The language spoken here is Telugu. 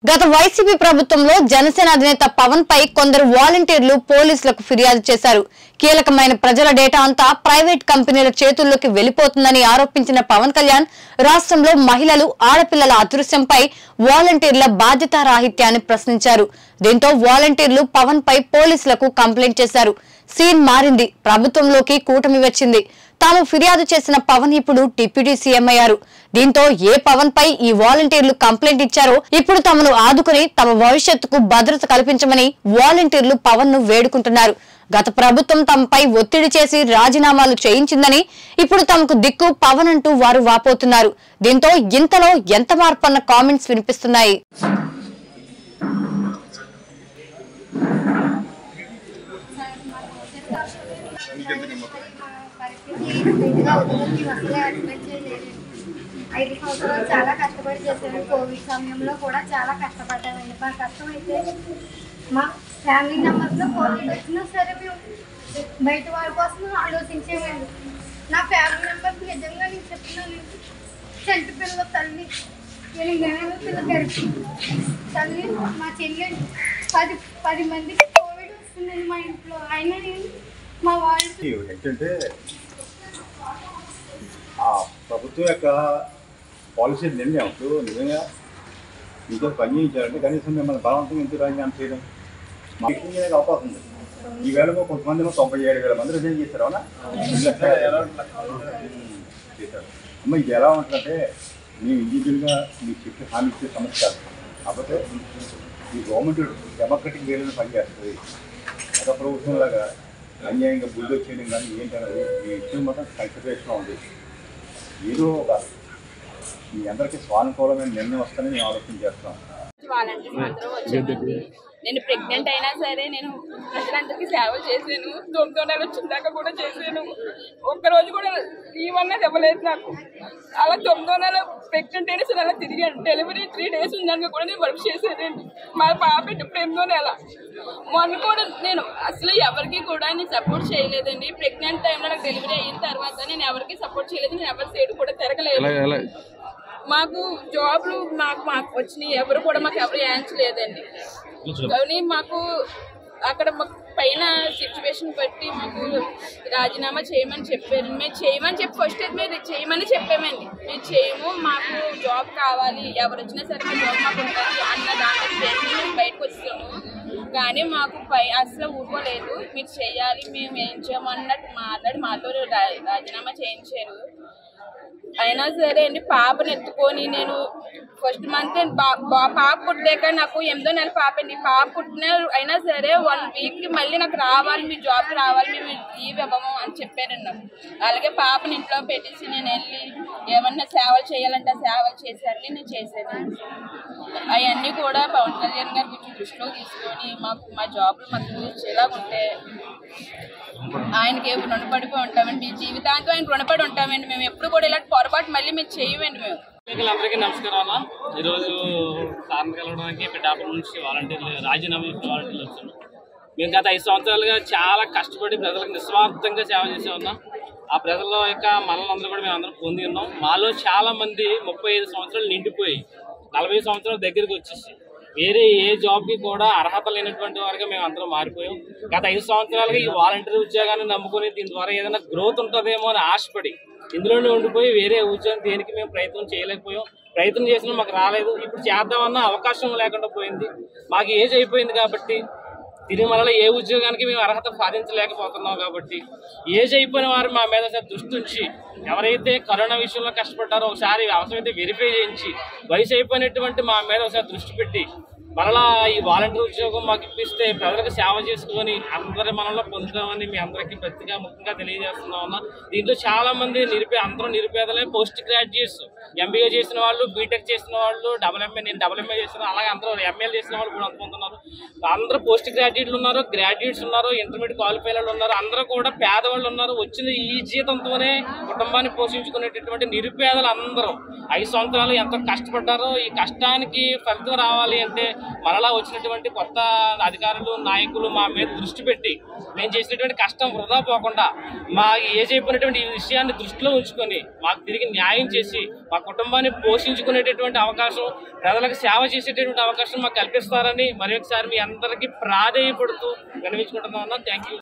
గత వైసీపీ ప్రభుత్వంలో జనసేన అధినేత పవన్ పై కొందరు వాలంటీర్లు పోలీసులకు ఫిర్యాదు చేశారు కీలకమైన ప్రజల డేటా అంతా ప్రైవేట్ కంపెనీల చేతుల్లోకి వెళ్లిపోతుందని ఆరోపించిన పవన్ కళ్యాణ్ రాష్ట్రంలో మహిళలు ఆడపిల్లల అదృశ్యంపై వాలంటీర్ల బాధ్యతారాహిత్యాన్ని ప్రశ్నించారు దీంతో వాలంటీర్లు పవన్ పై పోలీసులకు కంప్లైంట్ చేశారు సీన్ మారింది ప్రభుత్వంలోకి కూటమి వచ్చింది తాము ఫిర్యాదు చేసిన పవన్ ఇప్పుడు డిప్యూటీ సీఎం అయ్యారు దీంతో ఏ పవన్ పై ఈ వాలంటీర్లు కంప్లైంట్ ఇచ్చారో ఇప్పుడు తమను ఆదుకుని తమ భవిష్యత్తుకు భద్రత కల్పించమని వాలంటీర్లు పవన్ ను వేడుకుంటున్నారు గత ప్రభుత్వం తమపై ఒత్తిడి చేసి రాజీనామాలు చేయించిందని ఇప్పుడు తమకు దిక్కు పవన్ అంటూ వారు వాపోతున్నారు దీంతో ఇంతలో ఎంత మార్పు అన్న కామెంట్స్ వినిపిస్తున్నాయి ఐదు సంవత్సరాలు చాలా కష్టపడి చేశాను కోవిడ్ సమయంలో కూడా చాలా కష్టపడ్డానండి మా కష్టం అయితే మా ఫ్యామిలీ మెంబర్స్లో కోవిడ్ వచ్చినా సరే మేము బయట వాళ్ళ కోసం ఆలోచించేవాళ్ళు నా ఫ్యామిలీ మెంబర్స్ నిజంగా నేను చెప్తున్నానండి చెంటి పిల్ల తల్లి నేను నెలల పిల్ల గడిపి తల్లి మా చెల్లి పది పది మందికి కోవిడ్ వస్తుందండి మా ఇంట్లో అయినా నేను మా వాళ్ళు ఏంటంటే ఆ ప్రభుత్వం యొక్క పాలసీ నిర్ణయం ఇప్పుడు నిజంగా మీతో పని చేయించాలంటే కనీసం మిమ్మల్ని బలవంతం ఎందుకు రాజీనామా చేయడం మాకు రిజైన్ చేయడానికి అవకాశం ఉంది ఈ వేళలో కొంతమంది ఏమో తొంభై ఏడు వేల మంది రిజైన్ చేశారు అవునా చేశారు అమ్మ ఇది ఎలా ఉంటుందంటే మేము ఇండివిజువల్గా మీకు చెప్పి హామీ ఇచ్చే సమస్య కాదు కాకపోతే ఈ గవర్నమెంట్ డెమోక్రటిక్ వేలో పనిచేస్తుంది గత ప్రభుత్వం లాగా అన్యాయంగా బుల్డో చేయడం కానీ ఏంటనేది మీ ఇష్టం మాత్రం కన్సిడరేషన్లో ఉంది ఏదో ఒక మీ అందరికీ స్వానుకూలమైన నిర్ణయం వస్తుందని మేము ఆలోచన చేస్తున్నాం వాలంటీర్స్ అందరూ వచ్చామండి నేను ప్రెగ్నెంట్ అయినా సరే నేను ప్రజలందరికీ సేవ చేశాను తొమ్మిదో నెల వచ్చిందాక కూడా చేశాను ఒక్కరోజు కూడా లీవ్ అన్నది ఇవ్వలేదు నాకు అలా తొమ్మిదో నెల ప్రెగ్నెంట్ అయినా సరే అలా తిరిగాను డెలివరీ త్రీ డేస్ ఉందాక కూడా నేను వర్క్ చేసేదండి మా పాప ఇప్పుడు ఎనిమిదో నెల మొన్న కూడా నేను అసలు ఎవరికి కూడా నేను సపోర్ట్ చేయలేదండి ప్రెగ్నెంట్ టైంలో నాకు డెలివరీ అయిన తర్వాత నేను ఎవరికి సపోర్ట్ చేయలేదు నేను ఎవరి సైడ్ కూడా తిరగలేదు మాకు జాబ్లు మాకు మాకు వచ్చినాయి ఎవరు కూడా మాకు ఎవరు యాంచలేదండి కానీ మాకు అక్కడ మాకు పైన సిచ్యువేషన్ బట్టి మాకు రాజీనామా చేయమని చెప్పారు మేము చేయమని చెప్పి ఫస్ట్ అయితే మీరు చేయమని చెప్పామండి మేము చేయము మాకు జాబ్ కావాలి ఎవరు వచ్చినా సరే మా జాబ్ మాకు ఉంటుంది అన్న దాంట్లో చేసి మేము బయటకు వచ్చాము కానీ మాకు పై అసలు ఊరుకోలేదు మీరు చేయాలి మేము ఏం చేయమన్నట్టు మాట్లాడి మాతో రా- రాజీనామా చేయించారు అయినా సరే అండి పాపను ఎత్తుకొని నేను ఫస్ట్ మంత్ పాప పుట్టాక నాకు ఎనిమిదో నెల పాప అండి పాప పుట్టిన అయినా సరే వన్ వీక్ కి మళ్ళీ నాకు రావాలి మీ జాబ్ రావాలి మేము లీవ్ ఇవ్వము అని చెప్పారండి నాకు అలాగే పాపని ఇంట్లో పెట్టేసి నేను వెళ్ళి ఏమన్నా సేవలు చేయాలంటే ఆ సేవలు చేశారని నేను చేశాను అవన్నీ కూడా పవన్ కళ్యాణ్ గారు కొంచెం దృష్టిలో తీసుకొని మాకు మా జాబ్లు మాకు ఇచ్చేలాగా ఉంటే ఆయనకి రుణపడిపోయి ఉంటామండి జీవితాంతం ఆయన రుణపడి ఉంటామండి మేము ఎప్పుడు కూడా ఇలాంటి పొరపాటు మళ్ళీ మేము చేయమండి మేము అందరికీ నమస్కారం అన్న ఈరోజు సార్ని కలవడానికి పిఠాపురం నుంచి వాలంటీర్లు రాజీనామా చేసిన వాలంటీర్లు వచ్చాను మేము గత ఐదు సంవత్సరాలుగా చాలా కష్టపడి ప్రజలకు నిస్వార్థంగా సేవ చేసే ఉన్నాం ఆ ప్రజల యొక్క మనల్ని అందరూ కూడా మేము అందరం పొంది ఉన్నాం మాలో చాలా మంది ముప్పై ఐదు సంవత్సరాలు నిండిపోయి నలభై సంవత్సరాల దగ్గరికి వచ్చేసి వేరే ఏ జాబ్కి కూడా అర్హత లేనటువంటి వారిగా మేము అందరం మారిపోయాం గత ఐదు సంవత్సరాలుగా ఈ వాలంటీర్ ఉద్యోగాన్ని నమ్ముకుని దీని ద్వారా ఏదైనా గ్రోత్ ఉంటుందేమో అని ఆశపడి ఇందులోనే ఉండిపోయి వేరే ఉద్యోగం దేనికి మేము ప్రయత్నం చేయలేకపోయాం ప్రయత్నం చేసినా మాకు రాలేదు ఇప్పుడు చేద్దామన్న అవకాశం లేకుండా పోయింది మాకు ఏజ్ అయిపోయింది కాబట్టి తిరుమలలో ఏ ఉద్యోగానికి మేము అర్హత సాధించలేకపోతున్నాం కాబట్టి ఏజ్ అయిపోయిన వారు మా మీద ఒకసారి దృష్టి ఉంచి ఎవరైతే కరోనా విషయంలో కష్టపడ్డారో ఒకసారి అవసరమైతే వెరిఫై చేయించి వయసు అయిపోయినటువంటి మా మీద ఒకసారి దృష్టి పెట్టి మరలా ఈ వాలంటీర్ ఉద్యోగం మాకు ఇప్పిస్తే ప్రజలకు సేవ చేసుకొని అందరి మనలో పొందుతామని మీ అందరికీ ప్రతిగా ముఖ్యంగా తెలియజేస్తున్నాం అన్న దీంట్లో చాలా మంది నిరుపే అందరూ నిరుపేదలే పోస్ట్ గ్రాడ్యుయేట్స్ ఎంబీఏ చేసిన వాళ్ళు బీటెక్ చేసిన వాళ్ళు డబుల్ ఎంఏ నేను డబుల్ ఎంఏ చేసిన అలాగే అందరూ ఎంఏలు చేసిన వాళ్ళు కూడా అందుకుంటున్నారు అందరూ పోస్ట్ గ్రాడ్యుయేట్లు ఉన్నారు గ్రాడ్యుయేట్స్ ఉన్నారు ఇంటర్మీడియట్ క్వాలిఫైడ్ వాళ్ళు ఉన్నారు అందరూ కూడా పేదవాళ్ళు ఉన్నారు వచ్చిన ఈ జీతంతోనే కుటుంబాన్ని పోషించుకునేటటువంటి నిరుపేదలు అందరూ ఐదు సంవత్సరాలు ఎంత కష్టపడ్డారో ఈ కష్టానికి ఫలితం రావాలి అంటే మరలా వచ్చినటువంటి కొత్త అధికారులు నాయకులు మా మీద దృష్టి పెట్టి మేము చేసినటువంటి కష్టం వృధా పోకుండా మా ఏజ్ అయిపోయినటువంటి ఈ విషయాన్ని దృష్టిలో ఉంచుకొని మాకు తిరిగి న్యాయం చేసి మా మా కుటుంబాన్ని పోషించుకునేటటువంటి అవకాశం ప్రజలకు సేవ చేసేటటువంటి అవకాశం మాకు కల్పిస్తారని మరి ఒకసారి మీ అందరికీ ప్రాధేయపడుతూ వినిపించుకుంటున్నాం థ్యాంక్ యూ